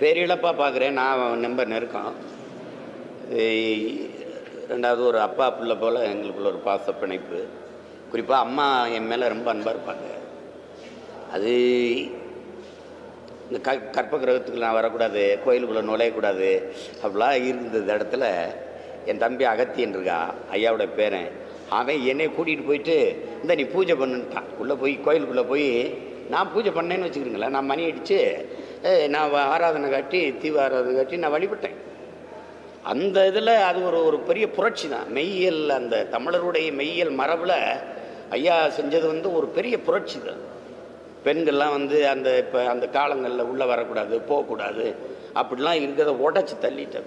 பேரிழப்பாக பார்க்குறேன் நான் ரொம்ப நெருக்கம் ஏய், ரெண்டாவது ஒரு அப்பா பிள்ளை போல் எங்களுக்குள்ள ஒரு பாச பிணைப்பு குறிப்பாக அம்மா என் மேலே ரொம்ப அன்பாக இருப்பாங்க அது இந்த க கற்ப கிரகத்துக்கு நான் வரக்கூடாது கோயிலுக்குள்ளே நுழையக்கூடாது அப்படிலாம் இருந்த இடத்துல என் தம்பி அகத்தியன் இருக்கா ஐயாவோட பேரன் அவன் என்னை கூட்டிகிட்டு போயிட்டு இந்த நீ பூஜை பண்ணுன்ட்டான் உள்ளே போய் கோயிலுக்குள்ளே போய் நான் பூஜை பண்ணேன்னு வச்சுக்கிறீங்களேன் நான் மணி அடித்து ஏய், நான் வ- ஆராதனை காட்டி தீவ ஆராதனை காட்டி நான் வழிபட்டேன் அந்த இதில் அது ஒரு ஒரு பெரிய புரட்சி தான் மெய்யியல் அந்த தமிழருடைய மெய்யியல் மரபில் ஐயா செஞ்சது வந்து ஒரு பெரிய புரட்சி தான் பெண்கள்லாம் வந்து அந்த இப்போ அந்த காலங்களில் உள்ளே வரக்கூடாது போகக்கூடாது அப்படிலாம் இருக்கிறத உடச்சி தள்ளிட்டேன்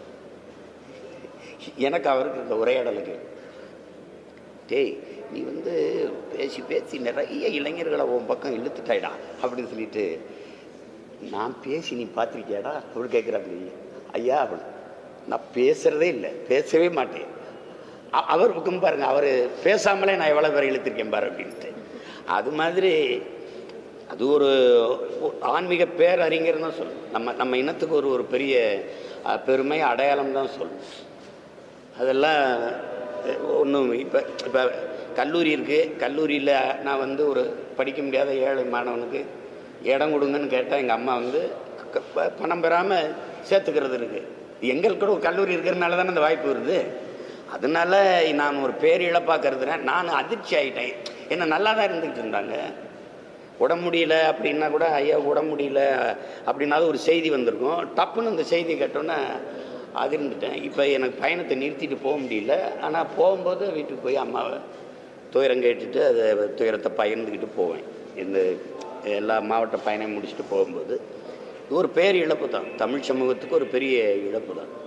எனக்கு அவருக்கு இந்த உரையாடலுக்கு டேய் நீ வந்து பேசி பேசி நிறைய இளைஞர்களை உன் பக்கம் இழுத்துட்டாய்டா அப்படின்னு சொல்லிட்டு நான் பேசி நீ பார்த்துருக்கியாடா அப்படி கேட்குறாங்க ஐயா அப்படி நான் பேசுகிறதே இல்லை பேசவே மாட்டேன் அ- அவர் பக்கம் பாருங்க அவர் பேசாமலே நான் எவ்வளோ பேரை இழுத்திருக்கேன் பாரு அப்படின்ட்டு அது மாதிரி அது ஒரு ஒரு ஆன்மீக பேரறிஞர் தான் சொல்லணும் நம்ம நம்ம இனத்துக்கு ஒரு ஒரு பெரிய அஹ், பெருமை அடையாளம் தான் சொல்லணும் அதெல்லாம் ஒன்றும் இப்போ இப்போ கல்லூரி இருக்குது கல்லூரியில் நான் வந்து ஒரு படிக்க முடியாத ஏழை மாணவனுக்கு இடம் கொடுங்கன்னு கேட்டால் எங்கள் அம்மா வந்து க- ப- பணம் பெறாமல் சேர்த்துக்கிறது இருக்குது எங்களுக்கு கூட ஒரு கல்லூரி இருக்கிறதுனால தானே அந்த வாய்ப்பு வருது அதனால நான் ஒரு பேரிழப்பாக கருதுறேன் நான் அதிர்ச்சி ஆகிட்டேன் என்ன நல்லா தான் இருந்துக்கிட்டு இருந்தாங்க உடம்பு முடியல அப்படின்னா கூட ஐயா உடம்பு முடியல அப்படின்னாலும் ஒரு செய்தி வந்திருக்கும் டப்புன்னு அந்த செய்தி கேட்டோன்னே அதிர்ந்துட்டேன் இப்போ எனக்கு பயணத்தை நிறுத்திட்டு போக முடியல ஆனால் போகும்போது வீட்டுக்கு போய் அம்மாவை துயரம் கேட்டுட்டு அதை துயரத்தை பகிர்ந்துக்கிட்டு போவேன் இந்த எல்லா மாவட்ட பயணம் முடிச்சுட்டு போகும்போது இது ஒரு பேர் இழப்பு தான் தமிழ் சமூகத்துக்கு ஒரு பெரிய இழப்பு தான்